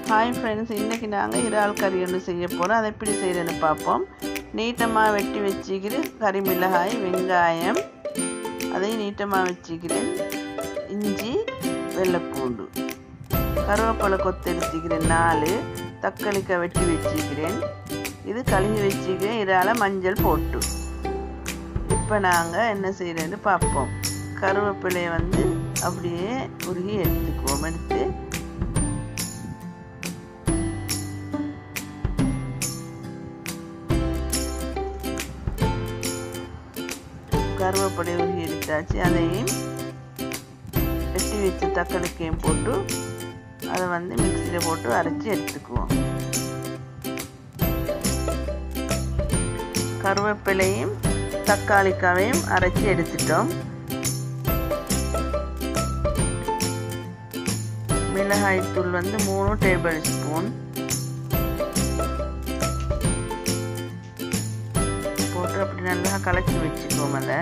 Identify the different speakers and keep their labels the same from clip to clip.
Speaker 1: hi friends இன்றைக்கி நாங்கள் இறால் கறி ஒன்று செய்ய போகிறோம் அதை எப்படி செய்கிறேன்னு பார்ப்போம் நீட்டமாக வெட்டி வச்சுக்கிறேன் கறி மிளகாய் வெங்காயம் அதையும் நீட்டமாக வச்சுக்கிறேன் இஞ்சி வெள்ளைப்பூண்டு கருவேப்பிலை கொத்து எடுத்துக்கிறேன் நாலு தக்காளிக்காய் வெட்டி வச்சுக்கிறேன் இது கழுவி வச்சுக்கிறேன் இறால் மஞ்சள் போட்டு இப்போ நாங்கள் என்ன செய்கிறேன்னு பார்ப்போம் கருவேப்பிலையை வந்து அப்படியே உருகி எடுத்துக்குவோம் எடுத்து கருவேப்பிலை உருகி எடுத்தாச்சு அதையும் வெட்டி வச்சு தக்காளிக்கையும் போட்டு அதை வந்து மிக்சியில் போட்டு அரைச்சி எடுத்துக்குவோம் கருவேப்பிலையும் தக்காளிக்காவையும் அரைச்சி எடுத்துட்டோம் மிளகாய் தூள் வந்து மூணு டேபிள் ஸ்பூன் போட்டு அப்படி நல்லா கலக்கி வச்சுக்குவோம் அதை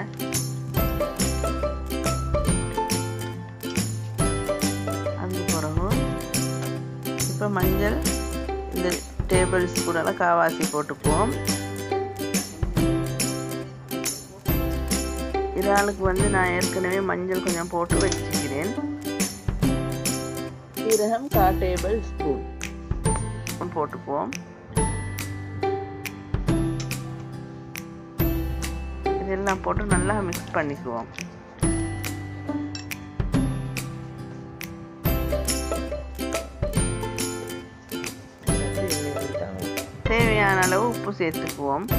Speaker 1: அது பிறகு இப்போ மஞ்சள் இந்த டேபிள் ஸ்பூனெல்லாம் காவாசி போட்டுக்குவோம் இறாலுக்கு வந்து நான் ஏற்கனவே மஞ்சள் கொஞ்சம் போட்டு வச்சுக்கிறேன் சீரகம் கா டேபிள் ஸ்பூன் போட்டுக்குவோம் இதெல்லாம் போட்டு நல்லா மிக்ஸ் பண்ணிக்குவோம் தேவையான அளவு உப்பு சேர்த்துக்குவோம்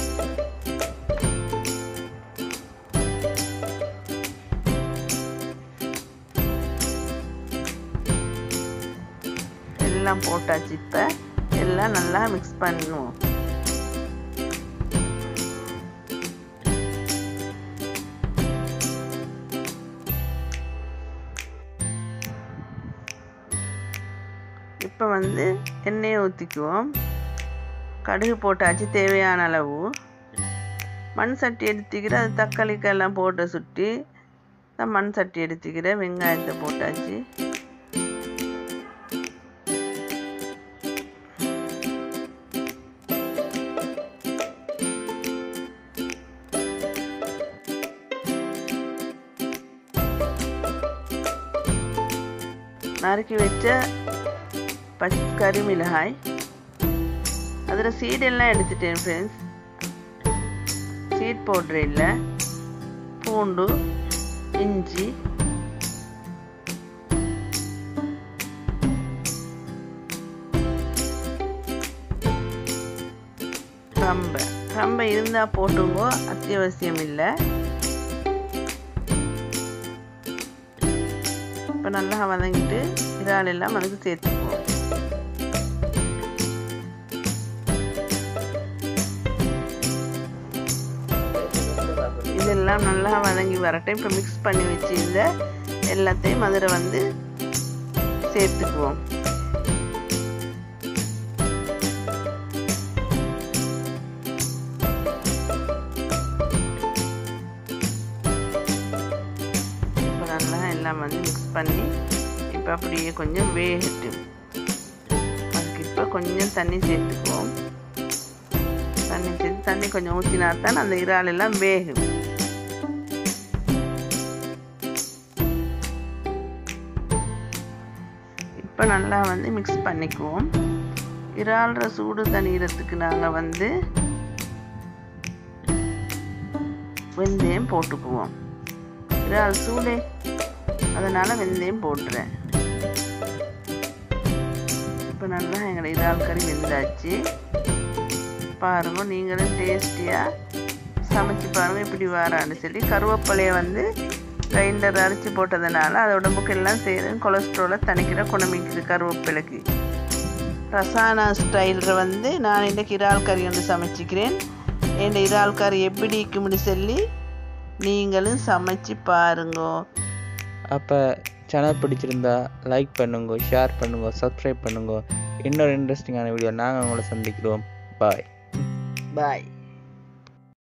Speaker 1: எல்லாம் போட்டாச்சு இப்போ எல்லாம் நல்லா மிக்ஸ் பண்ணுவோம் இப்போ வந்து எண்ணெயை ஊற்றிக்குவோம் கடுகு போட்டாச்சு தேவையான அளவு மண் சட்டி எடுத்துக்கிற அது தக்காளிக்கெல்லாம் போட்டு சுட்டி தான் மண் சட்டி எடுத்துக்கிற வெங்காயத்தை போட்டாச்சு நறுக்கி வச்ச பச் கறி மிளகாய் அதில் சீடெல்லாம் எடுத்துட்டேன் ஃப்ரெண்ட்ஸ் சீட் பவுட்ரு இல்லை பூண்டு இஞ்சி ரம்பை ரம்பை இருந்தால் போட்டுங்கோ அத்தியாவசியம் இல்லை இப்போ நல்லா வதங்கிட்டு இறால் எல்லாம் அதுக்கு சேர்த்துக்குவோம் இதெல்லாம் நல்லா வதங்கி வரட்டும் இப்போ மிக்ஸ் பண்ணி வச்சிருந்த எல்லாத்தையும் அதில் வந்து சேர்த்துக்குவோம் இப்போ நல்லா எல்லாம் வந்து மிக்ஸ் பண்ணி இப்போ அப்படியே கொஞ்சம் வேகட்டு அதுக்கு இப்போ கொஞ்சம் தண்ணி சேர்த்துக்குவோம் தண்ணி சேர்த்து தண்ணி கொஞ்சம் ஊற்றினா தான் அந்த இறால் எல்லாம் வேகும் இப்போ நல்லா வந்து மிக்ஸ் பண்ணிக்குவோம் இறால்ற சூடு தண்ணீரத்துக்கு நாங்கள் வந்து வெந்தயம் போட்டுக்குவோம் இறால் சூடே அதனால் வெந்தயம் போட்டுறேன் இப்போ நல்லா எங்களை இறால் கறி வெந்தாச்சு பாருங்க நீங்களும் டேஸ்டியாக சமைச்சு பாருங்கள் இப்படி வரான்னு சொல்லி கருவேப்பிலையை வந்து கிரைண்டர் அரைச்சி போட்டதுனால அது உடம்புக்கு எல்லாம் செய்கிறது கொலஸ்ட்ரோலை தணிக்கிற குணமிக்குது கருவேப்பிலைக்கு ரசானா ஸ்டைலில் வந்து நான் இன்றைக்கு இறால் கறி வந்து சமைச்சிக்கிறேன் என் இறால் கறி எப்படி இருக்கும்னு சொல்லி நீங்களும் சமைச்சு பாருங்கோ
Speaker 2: அப்போ சேனல் பிடிச்சிருந்தா லைக் பண்ணுங்க ஷேர் பண்ணுங்க சப்ஸ்கிரைப் பண்ணுங்க இன்னொரு இன்ட்ரெஸ்டிங்கான வீடியோ நாங்கள் உங்களை சந்திக்கிறோம் பாய்
Speaker 1: பாய்